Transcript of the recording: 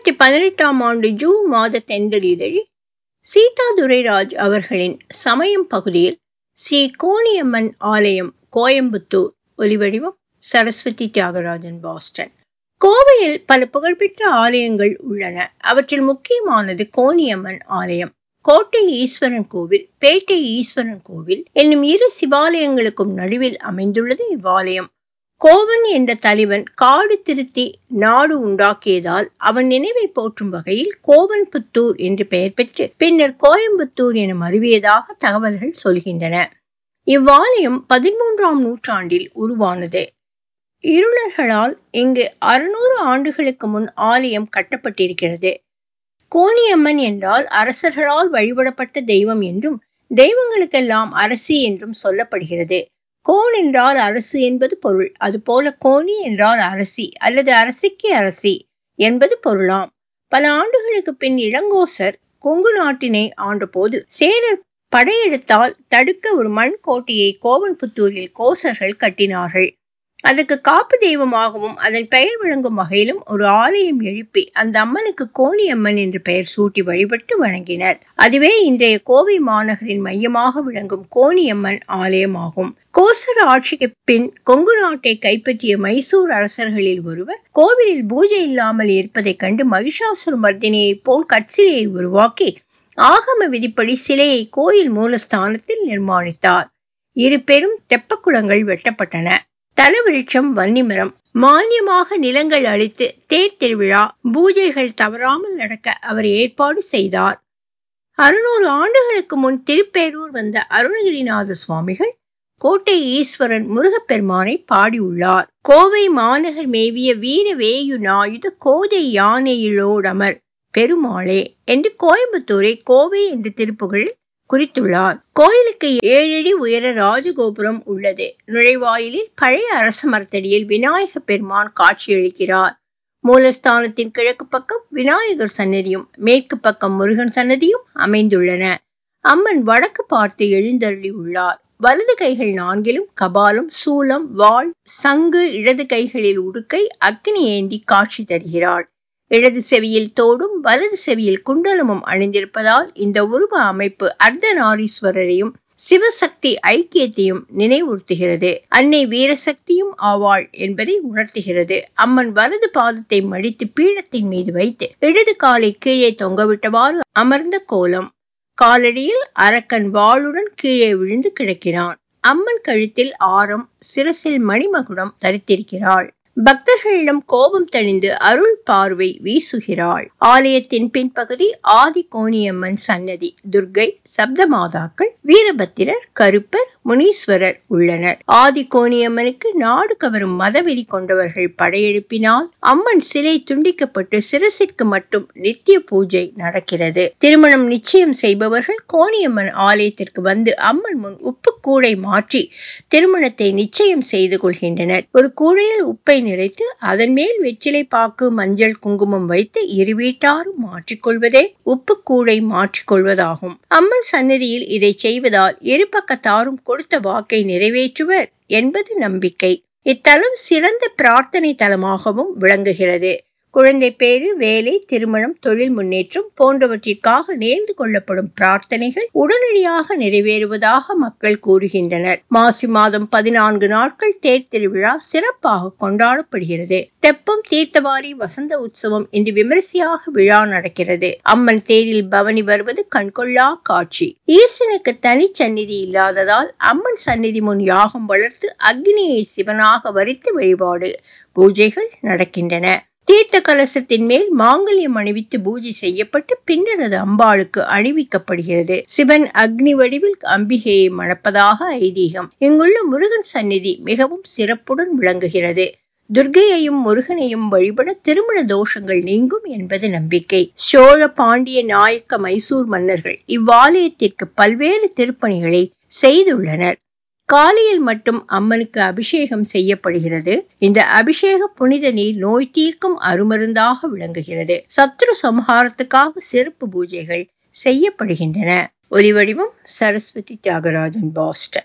இரண்டாயிரத்தி பதினெட்டாம் ஆண்டு ஜூன் மாத தென்றல் இதழில் சீதா துரைராஜ் அவர்களின் சமயம் பகுதியில் ஸ்ரீ கோணியம்மன் ஆலயம் கோயம்புத்தூர் ஒலிவடிவம் சரஸ்வதி தியாகராஜன் பாஸ்டன் கோவையில் பல புகழ்பெற்ற ஆலயங்கள் உள்ளன அவற்றில் முக்கியமானது கோணியம்மன் ஆலயம் கோட்டை ஈஸ்வரன் கோவில் பேட்டை ஈஸ்வரன் கோவில் என்னும் இரு சிவாலயங்களுக்கும் நடுவில் அமைந்துள்ளது இவ்வாலயம் கோவன் என்ற தலைவன் காடு திருத்தி நாடு உண்டாக்கியதால் அவன் நினைவை போற்றும் வகையில் கோவன் புத்தூர் என்று பெயர் பெற்று பின்னர் கோயம்புத்தூர் என மருவியதாக தகவல்கள் சொல்கின்றன இவ்வாலயம் பதிமூன்றாம் நூற்றாண்டில் உருவானது இருளர்களால் இங்கு அறுநூறு ஆண்டுகளுக்கு முன் ஆலயம் கட்டப்பட்டிருக்கிறது கோணியம்மன் என்றால் அரசர்களால் வழிபடப்பட்ட தெய்வம் என்றும் தெய்வங்களுக்கெல்லாம் அரசி என்றும் சொல்லப்படுகிறது கோன் என்றால் அரசு என்பது பொருள் அதுபோல கோணி என்றால் அரசி அல்லது அரசிக்கு அரசி என்பது பொருளாம் பல ஆண்டுகளுக்கு பின் இளங்கோசர் கொங்கு நாட்டினை ஆண்டபோது சேரர் படையெடுத்தால் தடுக்க ஒரு மண் கோட்டையை கோவன்புத்தூரில் கோசர்கள் கட்டினார்கள் அதற்கு காப்பு தெய்வமாகவும் அதன் பெயர் விளங்கும் வகையிலும் ஒரு ஆலயம் எழுப்பி அந்த அம்மனுக்கு கோணியம்மன் என்று பெயர் சூட்டி வழிபட்டு வணங்கினர் அதுவே இன்றைய கோவை மாநகரின் மையமாக விளங்கும் கோணியம்மன் ஆலயமாகும் கோசர் ஆட்சிக்கு பின் கொங்கு நாட்டை கைப்பற்றிய மைசூர் அரசர்களில் ஒருவர் கோவிலில் பூஜை இல்லாமல் இருப்பதைக் கண்டு மகிஷாசுர மர்தினியைப் போல் கற்சிலையை உருவாக்கி ஆகம விதிப்படி சிலையை கோயில் மூலஸ்தானத்தில் நிர்மாணித்தார் இரு பெரும் தெப்பக்குளங்கள் வெட்டப்பட்டன தலவிருட்சம் வன்னிமரம் மானியமாக நிலங்கள் அளித்து தேர் திருவிழா பூஜைகள் தவறாமல் நடக்க அவர் ஏற்பாடு செய்தார் அறுநூறு ஆண்டுகளுக்கு முன் திருப்பேரூர் வந்த அருணகிரிநாத சுவாமிகள் கோட்டை ஈஸ்வரன் முருகப்பெருமானை பாடியுள்ளார் கோவை மாநகர் மேவிய வீர வேயு நாயுத கோதை யானையிலோடமர் பெருமாளே என்று கோயம்புத்தூரை கோவை என்று திருப்புகழில் குறித்துள்ளார் கோயிலுக்கு ஏழடி உயர ராஜகோபுரம் உள்ளது நுழைவாயிலில் பழைய அரச மரத்தடியில் விநாயக பெருமான் காட்சியளிக்கிறார் மூலஸ்தானத்தின் கிழக்கு பக்கம் விநாயகர் சன்னதியும் மேற்கு பக்கம் முருகன் சன்னதியும் அமைந்துள்ளன அம்மன் வடக்கு பார்த்து எழுந்தருளி உள்ளார் வலது கைகள் நான்கிலும் கபாலம் சூலம் வாள் சங்கு இடது கைகளில் உடுக்கை அக்னி ஏந்தி காட்சி தருகிறாள் இடது செவியில் தோடும் வலது செவியில் குண்டலமும் அணிந்திருப்பதால் இந்த உருவ அமைப்பு அர்த்தநாரீஸ்வரரையும் சிவசக்தி ஐக்கியத்தையும் நினைவுறுத்துகிறது அன்னை வீரசக்தியும் ஆவாள் என்பதை உணர்த்துகிறது அம்மன் வலது பாதத்தை மடித்து பீடத்தின் மீது வைத்து இடது காலை கீழே தொங்கவிட்டவாறு அமர்ந்த கோலம் காலடியில் அரக்கன் வாளுடன் கீழே விழுந்து கிடக்கிறான் அம்மன் கழுத்தில் ஆரம் சிரசில் மணிமகுடம் தரித்திருக்கிறாள் பக்தர்களிடம் கோபம் தணிந்து அருள் பார்வை வீசுகிறாள் ஆலயத்தின் பின்பகுதி ஆதி கோணியம்மன் சன்னதி துர்கை சப்தமாதாக்கள் வீரபத்திரர் கருப்பர் முனீஸ்வரர் உள்ளனர் ஆதி கோணியம்மனுக்கு நாடு கவரும் மதவெறி கொண்டவர்கள் படையெழுப்பினால் அம்மன் சிலை துண்டிக்கப்பட்டு சிரசிற்கு மட்டும் நித்திய பூஜை நடக்கிறது திருமணம் நிச்சயம் செய்பவர்கள் கோணியம்மன் ஆலயத்திற்கு வந்து அம்மன் முன் உப்பு கூடை மாற்றி திருமணத்தை நிச்சயம் செய்து கொள்கின்றனர் ஒரு கூடையில் உப்பை நிறைத்து அதன் மேல் வெற்றிலை பாக்கு மஞ்சள் குங்குமம் வைத்து இரு வீட்டாரும் மாற்றிக்கொள்வதே உப்பு கூடை மாற்றிக்கொள்வதாகும் அம்மன் சன்னதியில் இதை செய்வதால் இரு பக்கத்தாரும் கொடுத்த வாக்கை நிறைவேற்றுவர் என்பது நம்பிக்கை இத்தலம் சிறந்த பிரார்த்தனை தலமாகவும் விளங்குகிறது குழந்தை பேரு வேலை திருமணம் தொழில் முன்னேற்றம் போன்றவற்றிற்காக நேர்ந்து கொள்ளப்படும் பிரார்த்தனைகள் உடனடியாக நிறைவேறுவதாக மக்கள் கூறுகின்றனர் மாசி மாதம் பதினான்கு நாட்கள் தேர் திருவிழா சிறப்பாக கொண்டாடப்படுகிறது தெப்பம் தீர்த்தவாரி வசந்த உற்சவம் என்று விமரிசையாக விழா நடக்கிறது அம்மன் தேரில் பவனி வருவது கண்கொள்ளா காட்சி ஈசனுக்கு தனி சந்நிதி இல்லாததால் அம்மன் சந்நிதி முன் யாகம் வளர்த்து அக்னியை சிவனாக வரித்து வழிபாடு பூஜைகள் நடக்கின்றன தீர்த்த கலசத்தின் மேல் மாங்கல்யம் அணிவித்து பூஜை செய்யப்பட்டு பின்னர் அது அம்பாளுக்கு அணிவிக்கப்படுகிறது சிவன் அக்னி வடிவில் அம்பிகையை மணப்பதாக ஐதீகம் இங்குள்ள முருகன் சந்நிதி மிகவும் சிறப்புடன் விளங்குகிறது துர்கையையும் முருகனையும் வழிபட திருமண தோஷங்கள் நீங்கும் என்பது நம்பிக்கை சோழ பாண்டிய நாயக்க மைசூர் மன்னர்கள் இவ்வாலயத்திற்கு பல்வேறு திருப்பணிகளை செய்துள்ளனர் காலையில் மட்டும் அம்மனுக்கு அபிஷேகம் செய்யப்படுகிறது இந்த அபிஷேக புனித நீர் நோய் தீர்க்கும் அருமருந்தாக விளங்குகிறது சத்ரு சம்ஹாரத்துக்காக சிறப்பு பூஜைகள் செய்யப்படுகின்றன ஒலி வடிவம் சரஸ்வதி தியாகராஜன் பாஸ்டன்